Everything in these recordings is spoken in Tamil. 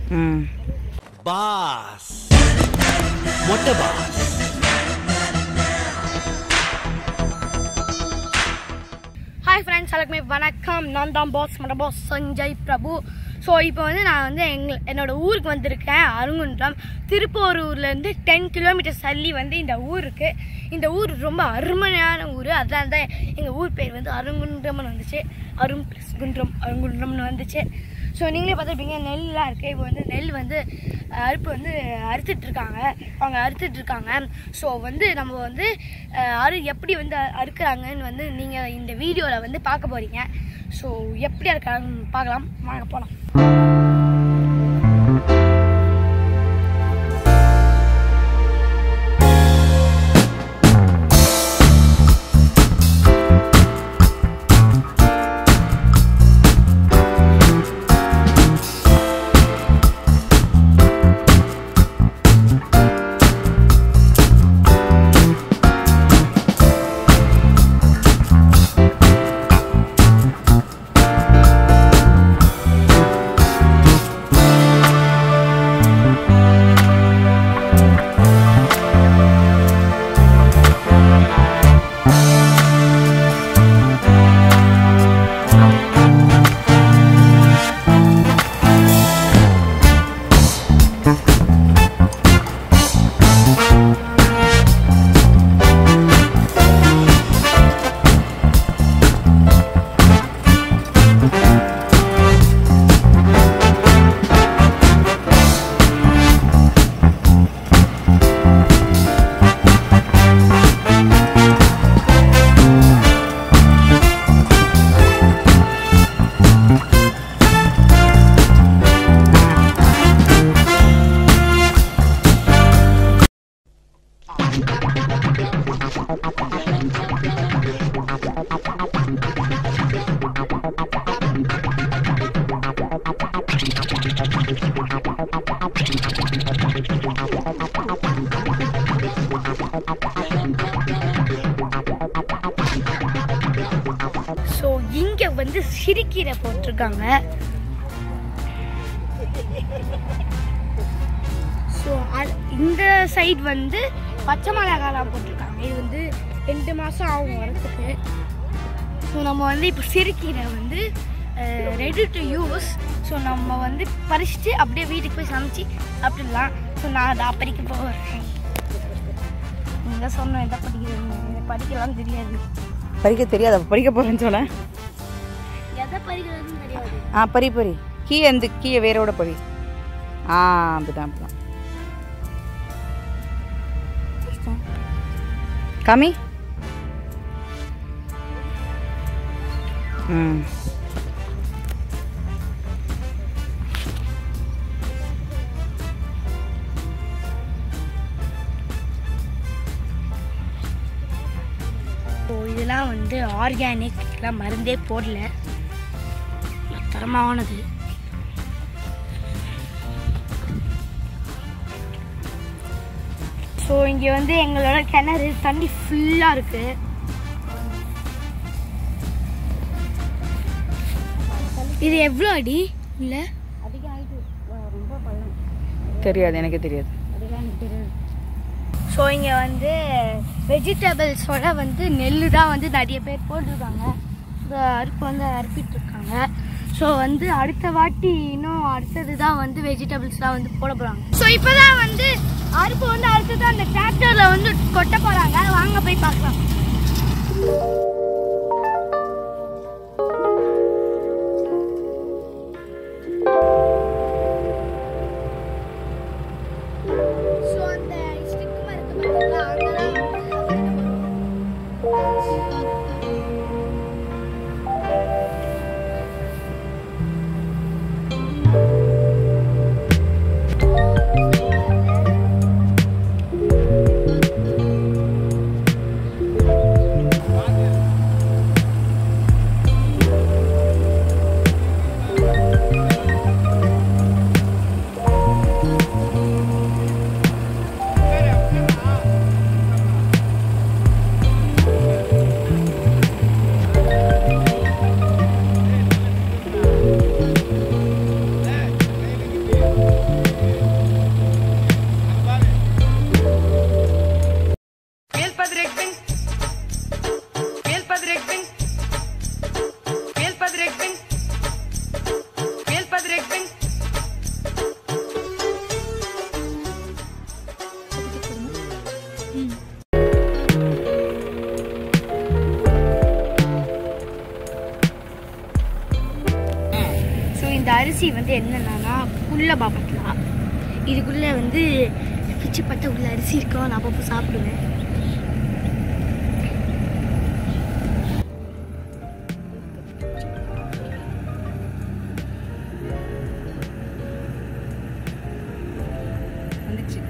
ம் பாஸ் மொட்டை பாஸ் ஹாய் ஃப்ரெண்ட்ஸ் எல்லாருக்குமே வணக்கம் நான் தான் பாஸ் மட பாஸ் சஞ்சய் பிரபு ஸோ இப்போ வந்து நான் வந்து எங்க என்னோட ஊருக்கு வந்திருக்கேன் அருங்குன்றம் திருப்போரூர்லேருந்து டென் கிலோமீட்டர்ஸ் தள்ளி வந்து இந்த ஊர் இருக்குது இந்த ஊர் ரொம்ப அருமையான ஊர் அதனால தான் எங்கள் ஊர் பேர் வந்து அருங்குன்றம்னு வந்துச்சு அரும் ப்ளஸ் குன்றம் அருங்குன்றம்னு வந்துச்சு ஸோ நீங்களே பார்த்துருப்பீங்க நெல்லாம் இருக்குது இப்போ வந்து நெல் வந்து அஹ், அறுப்பு வந்து அறுத்துட்டு இருக்காங்க அவங்க அறுத்துட்டு இருக்காங்க ஸோ வந்து நம்ம வந்து அஹ், அறு எப்படி வந்து அ- அறுக்குறாங்கன்னு வந்து நீங்கள் இந்த வீடியோவில் வந்து பார்க்க போகிறீங்க ஸோ எப்படி அறுக்கிறாங்கன்னு பார்க்கலாம் வாங்க போகலாம் ஸோ இங்கே வந்து சிறுக்கீரை போட்டிருக்காங்க ஸோ இந்த சைடு வந்து பச்சை மிளகாலாம் போட்டிருக்காங்க இது வந்து ரெண்டு மாதம் ஆகும் வரத்துக்கு ஸோ நம்ம வந்து இப்போ சிறுக்கீரை வந்து ரெடி டு யூஸ் ஸோ நம்ம வந்து பறிச்சுட்டு அப்படியே வீட்டுக்கு போய் சமைச்சு சாப்பிட்டுடலாம் ஸோ நான் அதை பறிக்க போகிறேன் நீங்கள் சொன்னேன் எதை படிக்கிறேன் எனக்கு படிக்கலாம் தெரியாது பறிக்க தெரியாது அப்ப பறிக்க போறேன்னு சொல்ல எதை பறிக்கிறதுன்னு தெரியாது ஆ பறி பறி கீழே இருந்து கீழே வேரோட பறி ஆ அப்படிதான் அப்படிதான் காமி ம் ஸோ இதெல்லாம் வந்து ஆர்கானிக் இதெல்லாம் மருந்தே போடல நல்ல தரமானது ஸோ இங்கே வந்து எங்களோட கிணறு தண்ணி ஃபுல்லாக இருக்கு இது எவ்வளோ அடி இல்லை தெரியாது எனக்கு தெரியாது ஸோ இங்கே வந்து வெஜிடபிள்ஸோட வந்து நெல் தான் வந்து நிறைய பேர் போட்டிருக்காங்க இந்த அறுப்பு வந்து அறுப்பிட்டு இருக்காங்க ஸோ வந்து அடுத்த வாட்டி இன்னும் அடுத்தது தான் வந்து வெஜிடபிள்ஸ்லாம் வந்து போட போகிறாங்க ஸோ இப்போ தான் வந்து அறுப்பு வந்து அடுத்தது அந்த டிராக்டரில் வந்து கொட்ட போகிறாங்க வாங்க போய் பார்க்கலாம் ஸோ அந்த ஸ்டிக் மரத்து பார்த்தீங்களா அங்கதான் வந்து இந்த அரிசி வந்து என்னென்னா புல்ல பாப்பட்லா இதுக்குள்ளே வந்து பிச்சு பட்ட உள்ள அரிசி இருக்கும் நான் அப்பப்போ சாப்பிடுவேன் வந்துச்சு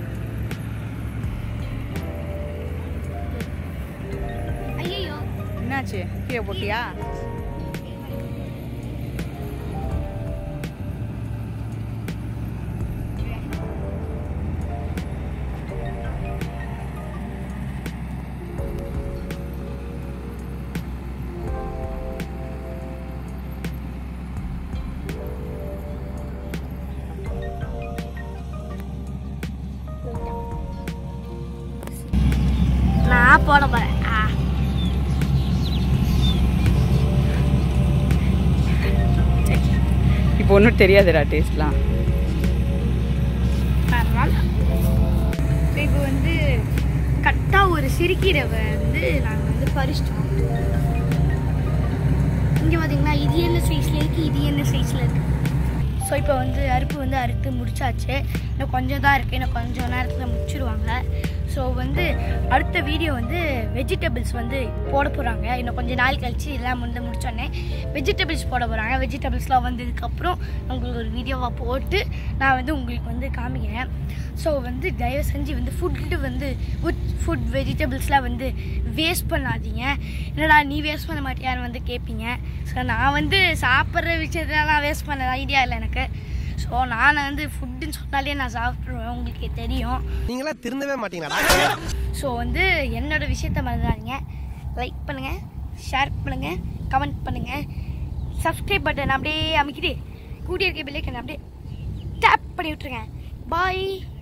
ஐயோ என்னாச்சு கீழே போட்டியா நான் போட போறேன் ஆ இப்போ ஒன்றும் தெரியாதுடா டேஸ்ட்லாம் பரவாயில்ல இப்போ வந்து கரெக்டாக ஒரு சிறுக்கீரவை வந்து நாங்கள் வந்து பறிச்சிட்டோம் இங்கே பார்த்தீங்கன்னா இது என்ன சைஸில் இருக்குது இது என்ன சைஸில் இருக்குது ஸோ இப்போ வந்து அறுப்பு வந்து அறுத்து முடிச்சாச்சு இன்னும் கொஞ்சம் தான் இருக்குது இன்னும் கொஞ்சம் நேரத்தில் முடிச்சிடுவாங்க ஸோ வந்து அடுத்த வீடியோ வந்து வெஜிடபிள்ஸ் வந்து போட போகிறாங்க இன்னும் கொஞ்சம் நாள் கழிச்சு எல்லாம் வந்து முடிச்சோடனே வெஜிடபிள்ஸ் போட போகிறாங்க வெஜிடபிள்ஸ்லாம் வந்ததுக்கப்புறம் உங்களுக்கு ஒரு வீடியோவாக போட்டு நான் வந்து உங்களுக்கு வந்து காமிக்கிறேன் ஸோ வந்து தயவு செஞ்சு வந்து ஃபுட்டு வந்து ஃபுட் வெஜிடபிள்ஸ்லாம் வந்து வேஸ்ட் பண்ணாதீங்க என்னடா நீ வேஸ்ட் பண்ண மாட்டியான்னு வந்து கேட்பீங்க ஸோ நான் வந்து சாப்பிட்ற விஷயத்தெல்லாம் வேஸ்ட் பண்ண ஐடியா இல்லை எனக்கு ஸோ நான் வந்து ஃபுட்டுன்னு சொன்னாலே நான் சாப்பிட்ருவேன் உங்களுக்கே தெரியும் நீங்களா திருந்தவே மாட்டீங்களா ஸோ வந்து என்னோட விஷயத்த மறந்துடாதீங்க லைக் பண்ணுங்கள் ஷேர் பண்ணுங்கள் கமெண்ட் பண்ணுங்கள் சப்ஸ்கிரைப் பட்டன் அப்படியே அமைக்கிட்டு கூடிய இருக்க பிள்ளைக்கு அப்படியே டேப் பண்ணி விட்ருங்க பாய்